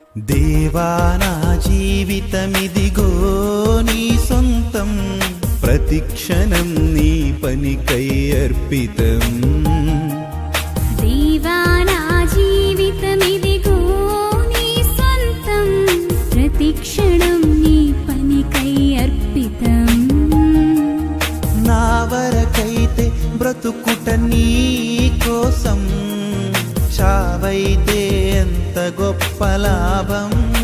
దేవా నా జీవితమిదిగో నీ సొంతం ప్రతిక్షణం నీ పనికై అర్పితం దేవా నా జీవితమిదిగో నీ సొంతం ప్రతిక్షణం నీ పనికై అర్పితం నా వరకైతే బ్రతుకుట నీ కోసం చావైతే ఎంత గొప్ప లాభం